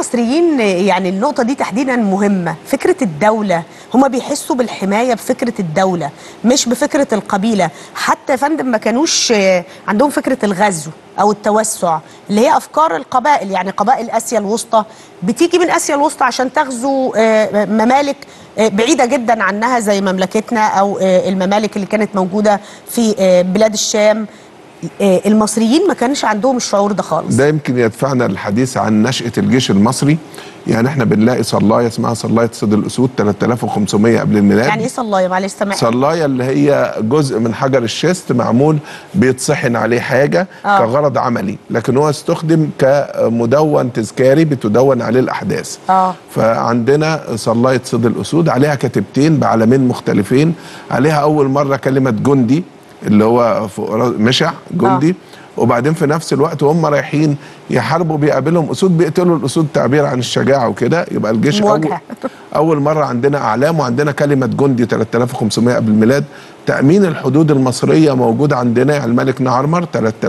المصريين يعني النقطة دي تحديدا مهمة فكرة الدولة هما بيحسوا بالحماية بفكرة الدولة مش بفكرة القبيلة حتى يا فندم ما كانوش آه، عندهم فكرة الغزو أو التوسع اللي هي أفكار القبائل يعني قبائل آسيا الوسطى بتيجي من آسيا الوسطى عشان تغزو آه، ممالك آه، بعيدة جدا عنها زي مملكتنا أو آه، الممالك اللي كانت موجودة في آه، بلاد الشام آه، المصريين ما كانش عندهم الشعور ده خالص ده يمكن يدفعنا للحديث عن نشأة الجيش المصري يعني احنا بنلاقي صلاية اسمها صلاية صيد الأسود 3500 قبل الميلاد يعني ايه صلايه معلش سامع صلاية اللي هي جزء من حجر الشيست معمول بيتصحن عليه حاجة آه. كغرض عملي لكن هو استخدم كمدون تذكاري بتدون عليه الأحداث اه فعندنا صلاية صيد الأسود عليها كتيبتين بعلمين مختلفين عليها أول مرة كلمة جندي اللي هو فوق را- مشع جندي آه. وبعدين في نفس الوقت وهم رايحين يحاربوا بيقابلهم اسود بيقتلوا الاسود تعبير عن الشجاعه وكده يبقى الجيش اول مواجهة. اول مره عندنا اعلام وعندنا كلمه جندي 3500 قبل الميلاد تامين الحدود المصريه موجود عندنا يعني الملك نعرمر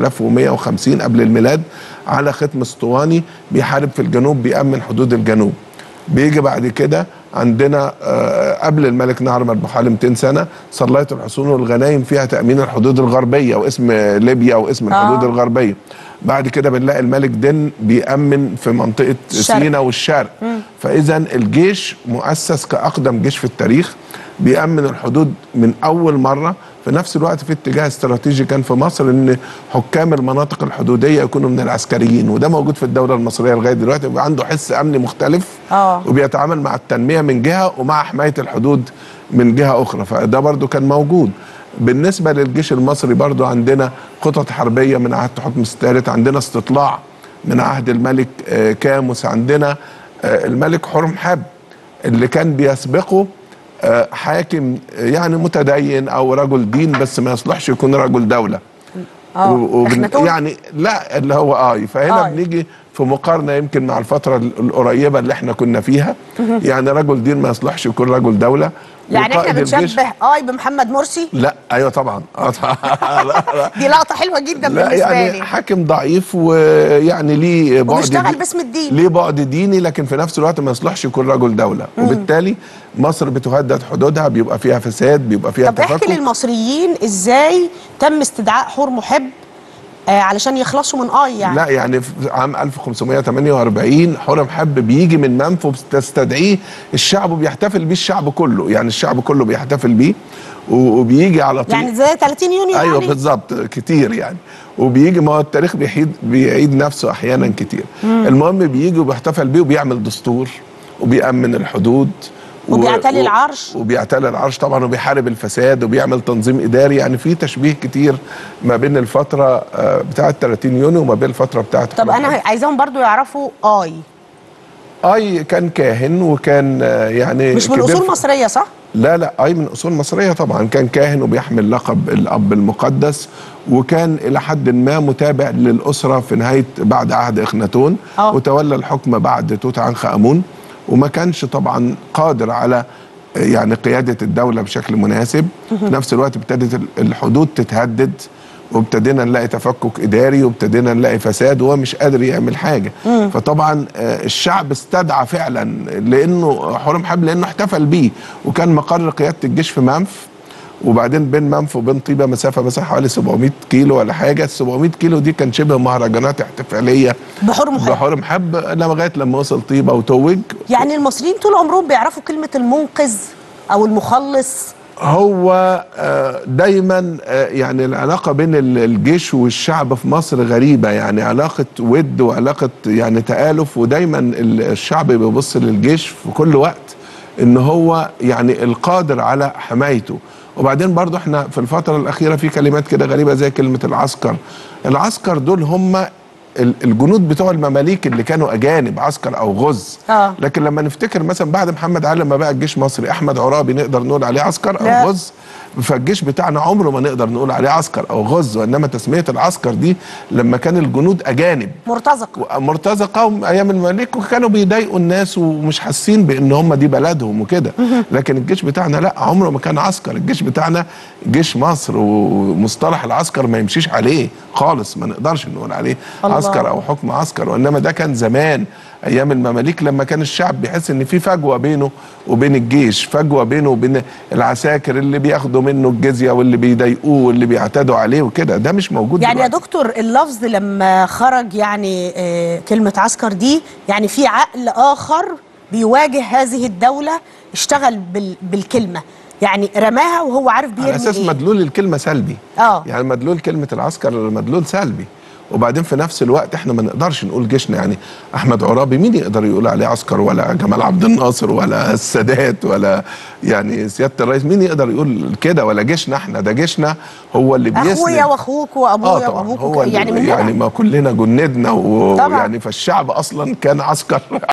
3150 قبل الميلاد على ختم اسطواني بيحارب في الجنوب بيامن حدود الجنوب بيجي بعد كده عندنا آه، قبل الملك نعرمر بحوالي 200 سنه صلايه الحصون والغنايم فيها تامين الحدود الغربيه واسم ليبيا واسم الحدود آه. الغربيه بعد كده بنلاقي الملك دن بيأمن في منطقه الشرق. سينا والشرق فاذا الجيش مؤسس كاقدم جيش في التاريخ بيأمن الحدود من اول مره في نفس الوقت في اتجاه استراتيجي كان في مصر ان حكام المناطق الحدوديه يكونوا من العسكريين وده موجود في الدوله المصريه لغايه دلوقتي يبقى عنده حس امني مختلف آه. وبيتعامل مع التنميه من جهه ومع حمايه الحدود من جهه اخرى فده برضو كان موجود بالنسبه للجيش المصري برضو عندنا خطط حربيه من عهد تحتمس الثالث عندنا استطلاع من عهد الملك آه، كاموس عندنا آه، الملك حرم حب اللي كان بيسبقه آه، حاكم آه، يعني متدين او رجل دين بس ما يصلحش يكون رجل دوله اه و- وبن- إخناتون؟ يعني لا اللي هو اي فهنا آي. بنيجي في مقارنه يمكن مع الفتره ال- القريبه اللي احنا كنا فيها يعني رجل دين ما يصلحش يكون رجل دوله يعني احنا وقائد الجيش- بنشبه اي بمحمد مرسي لا ايوه طبعا آه طبعاً. لا, لا, دي لقطه حلوه جدا لا بالنسبه يعني لي حاكم ضعيف ويعني ليه بعد وبيشتغل دي- باسم الدين. ليه بعد ديني لكن في نفس الوقت ما يصلحش يكون رجل دوله وبالتالي مصر بتهدد حدودها بيبقى فيها فساد بيبقى فيها طب احكي تفكك للمصريين ازاي تم استدعاء حور محب آه علشان يخلصوا من اي يعني لا يعني في عام 1548 حرم حب بيجي من منف وبتستدعيه الشعب وبيحتفل بيه الشعب كله يعني الشعب كله بيحتفل بيه و- وبيجي على طول يعني زي 30 يونيو ايوه يعني بالظبط كتير يعني وبيجي ما هو التاريخ بيعيد بيعيد نفسه احيانا كتير المهم بيجي وبيحتفل بيه وبيعمل دستور وبيأمن الحدود و- وبيعتلي و- العرش. وبيعتلي العرش طبعا وبيحارب الفساد وبيعمل تنظيم اداري يعني في تشبيه كتير ما بين الفتره آه، بتاعه 30 يونيو وما بين الفتره بتاعه طب حرم انا عايزاهم برضو يعرفوا اي اي كان كاهن وكان آه، يعني مش من كبير اصول في- مصريه صح لا لا اي من اصول مصريه طبعا كان كاهن وبيحمل لقب الاب المقدس وكان الى حد ما متابع للاسره في نهايه بعد عهد اخناتون آه. وتولى الحكم بعد توت عنخ امون وما كانش طبعا قادر على يعني قياده الدوله بشكل مناسب في نفس الوقت ابتدت ال- الحدود تتهدد وابتدينا نلاقي تفكك اداري وابتدينا نلاقي فساد وهو مش قادر يعمل حاجه فطبعا آه، الشعب استدعى فعلا لانه حرم حب لانه احتفل بيه وكان مقر قياده الجيش في منف وبعدين بين منف وبين طيبه مسافه مثلا حوالي 700 كيلو ولا حاجه ال 700 كيلو دي كان شبه مهرجانات احتفاليه بحور محب بحرم حب لغايه لما وصل طيبه وتوج يعني المصريين طول عمرهم بيعرفوا كلمه المنقذ او المخلص هو آه، دايما آه، يعني العلاقه بين ال- الجيش والشعب في مصر غريبه يعني علاقه ود وعلاقه يعني تآلف ودايما ال- الشعب بيبص للجيش في كل وقت ان هو يعني القادر على حمايته وبعدين برضو احنا في الفتره الاخيره في كلمات كده غريبه زي كلمه العسكر العسكر دول هم ال- الجنود بتوع المماليك اللي كانوا اجانب عسكر او غز آه. لكن لما نفتكر مثلا بعد محمد علي لما بقى الجيش مصري احمد عرابي نقدر نقول عليه عسكر لا. او غز فالجيش بتاعنا عمره ما نقدر نقول عليه عسكر او غزو انما تسميه العسكر دي لما كان الجنود اجانب مرتزقه مرتزقه ايام الملك وكانوا بيضايقوا الناس ومش حاسين بان هم دي بلدهم وكده لكن الجيش بتاعنا لا عمره ما كان عسكر الجيش بتاعنا جيش مصر ومصطلح العسكر ما يمشيش عليه خالص ما نقدرش نقول عليه الله. عسكر او حكم عسكر وانما ده كان زمان ايام المماليك لما كان الشعب بيحس ان في فجوه بينه وبين الجيش فجوه بينه وبين العساكر اللي بياخدوا منه الجزيه واللي بيضايقوه واللي بيعتدوا عليه وكده ده مش موجود يعني يا دلوقتي. دكتور اللفظ لما خرج يعني آه، كلمة عسكر دي يعني في عقل آخر بيواجه هذه الدولة اشتغل بال بالكلمة يعني رماها وهو عارف على بيرمي اساس ايه مدلول الكلمه سلبي اه يعني مدلول كلمه العسكر مدلول سلبي وبعدين في نفس الوقت احنا ما نقدرش نقول جيشنا يعني احمد عرابي مين يقدر يقول عليه عسكر ولا جمال عبد الناصر ولا السادات ولا يعني سياده الرئيس مين يقدر يقول كده ولا جيشنا احنا ده جيشنا هو اللي بيسند اخويا واخوك وابويا طبعاً، وابوك هو وك- اللي- يعني مننا يعني ما كلنا جندنا طبعاً. ويعني فالشعب اصلا كان عسكر